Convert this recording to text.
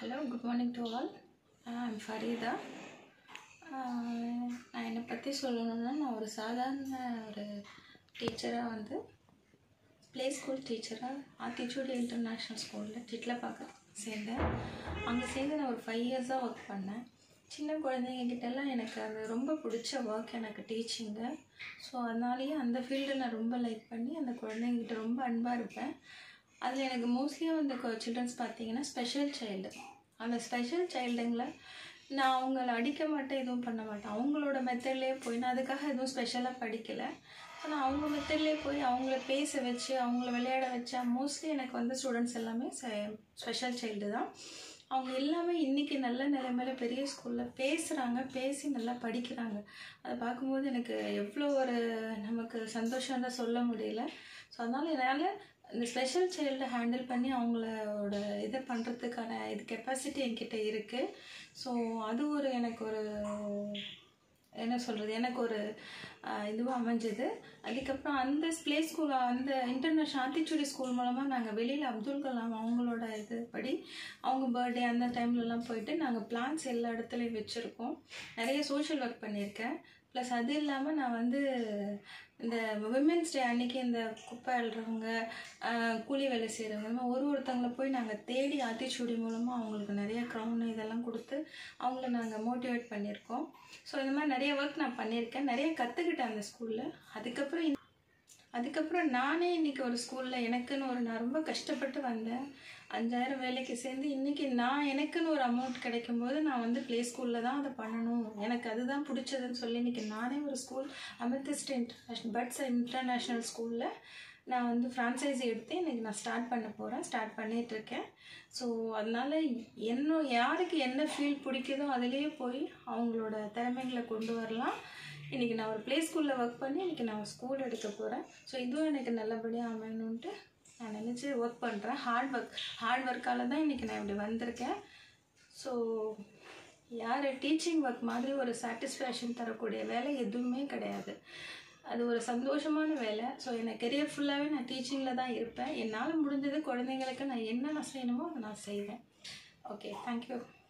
hello good morning to all I'm Fareeda நான் என்னை பற்றி சொல்லணும்னா நான் ஒரு சாதாரண ஒரு டீச்சராக வந்து ப்ளே ஸ்கூல் டீச்சராக ஆத்திச்சூடி இன்டர்நேஷ்னல் ஸ்கூலில் டிட்லப்பாக்கம் சேர்ந்தேன் அங்கே சேர்ந்து நான் ஒரு ஃபைவ் இயர்ஸாக ஒர்க் பண்ணேன் சின்ன குழந்தைங்க கிட்டலாம் எனக்கு அது ரொம்ப பிடிச்ச ஒர்க் எனக்கு டீச்சிங்கு ஸோ அதனாலேயே அந்த ஃபீல்டை நான் ரொம்ப லைக் பண்ணி அந்த குழந்தைங்ககிட்ட ரொம்ப அன்பாக இருப்பேன் அதில் எனக்கு மோஸ்ட்லியாக வந்து சில்ட்ரன்ஸ் பார்த்தீங்கன்னா ஸ்பெஷல் சைல்டு அந்த ஸ்பெஷல் சைல்டுங்களை நான் அவங்கள அடிக்க மாட்டேன் எதுவும் பண்ண மாட்டேன் அவங்களோட மெத்தட்லேயே போய் நான் அதுக்காக எதுவும் ஸ்பெஷலாக படிக்கலை ஸோ நான் அவங்க மெத்தட்லேயே போய் அவங்கள பேச வச்சு அவங்கள விளையாட வச்சா மோஸ்ட்லி எனக்கு வந்து ஸ்டூடெண்ட்ஸ் எல்லாமே ஸ்பெஷல் சைல்டு தான் அவங்க எல்லாமே இன்றைக்கி நல்ல நிலைமையில பெரிய ஸ்கூலில் பேசுகிறாங்க பேசி நல்லா படிக்கிறாங்க அதை பார்க்கும்போது எனக்கு எவ்வளோ ஒரு நமக்கு சந்தோஷம் தான் சொல்ல முடியல ஸோ அதனால் என்னால் இந்த ஸ்பெஷல் சைல்டை ஹேண்டில் பண்ணி அவங்களோட இதை பண்ணுறதுக்கான இது கெப்பாசிட்டி என்கிட்ட இருக்குது ஸோ அது ஒரு எனக்கு ஒரு என்ன சொல்கிறது எனக்கு ஒரு இதுவாக அமைஞ்சது அதுக்கப்புறம் அந்த ப்ளே ஸ்கூல் அந்த இன்டர்நேஷ்னல் ஆத்திச்சூடி ஸ்கூல் மூலமாக நாங்கள் வெளியில் அப்துல் கலாம் அவங்களோட இது படி அவங்க பர்த்டே அந்த டைம்லலாம் போயிட்டு நாங்கள் பிளான்ஸ் எல்லா இடத்துலையும் வச்சுருக்கோம் நிறைய சோஷியல் ஒர்க் பண்ணியிருக்கேன் ப்ளஸ் அது இல்லாமல் நான் வந்து இந்த விமென்ஸ் டே அன்றைக்கி இந்த குப்பை அள்ளுறவங்க கூலி வேலை செய்கிறவங்க இந்த மாதிரி ஒரு ஒருத்தவங்கள போய் நாங்கள் தேடி ஆத்திச்சூடி மூலமாக அவங்களுக்கு நிறைய க்ரௌன் இதெல்லாம் கொடுத்து அவங்கள நாங்கள் மோட்டிவேட் பண்ணியிருக்கோம் ஸோ இந்த மாதிரி நிறைய ஒர்க் நான் பண்ணியிருக்கேன் நிறைய கற்றுக்கிட்டேன் அந்த ஸ்கூலில் அதுக்கப்புறம் அதுக்கப்புறம் நானே இன்றைக்கி ஒரு ஸ்கூலில் எனக்குன்னு ஒரு நான் ரொம்ப கஷ்டப்பட்டு வந்தேன் அஞ்சாயிரம் வேலைக்கு சேர்ந்து இன்றைக்கி நான் எனக்குன்னு ஒரு அமௌண்ட் கிடைக்கும்போது நான் வந்து ப்ளே ஸ்கூலில் தான் அதை பண்ணணும் எனக்கு அதுதான் பிடிச்சதுன்னு சொல்லி இன்றைக்கி நானே ஒரு ஸ்கூல் அமிர்திஸ்ட் இன்டர்நேஷ்னல் பட்ஸ் இன்டர்நேஷ்னல் ஸ்கூலில் நான் வந்து ஃப்ரான்ச்சைஸி எடுத்து இன்றைக்கி நான் ஸ்டார்ட் பண்ண போகிறேன் ஸ்டார்ட் பண்ணிகிட்ருக்கேன் ஸோ அதனால் என்ன யாருக்கு என்ன ஃபீல் பிடிக்குதோ அதுலேயே போய் அவங்களோட திறமைகளை கொண்டு வரலாம் இன்றைக்கி நான் ஒரு ப்ளே ஸ்கூலில் ஒர்க் பண்ணி இன்றைக்கி நான் ஸ்கூல் எடுக்க போகிறேன் ஸோ இதுவும் எனக்கு நல்லபடியாக அமையணுன்ட்டு நான் நினச்சி ஒர்க் பண்ணுறேன் ஹார்ட் ஒர்க் ஹார்ட் ஒர்க்கால் தான் இன்றைக்கி நான் இப்படி வந்திருக்கேன் ஸோ யார் டீச்சிங் ஒர்க் மாதிரி ஒரு சாட்டிஸ்ஃபேக்ஷன் தரக்கூடிய வேலை எதுவுமே கிடையாது அது ஒரு சந்தோஷமான வேலை ஸோ எனக்கு கெரியர் ஃபுல்லாகவே நான் டீச்சிங்கில் தான் இருப்பேன் என்னால் முடிஞ்சது குழந்தைங்களுக்கு நான் என்னென்ன செய்யணுமோ அதை நான் செய்வேன் ஓகே தேங்க்யூ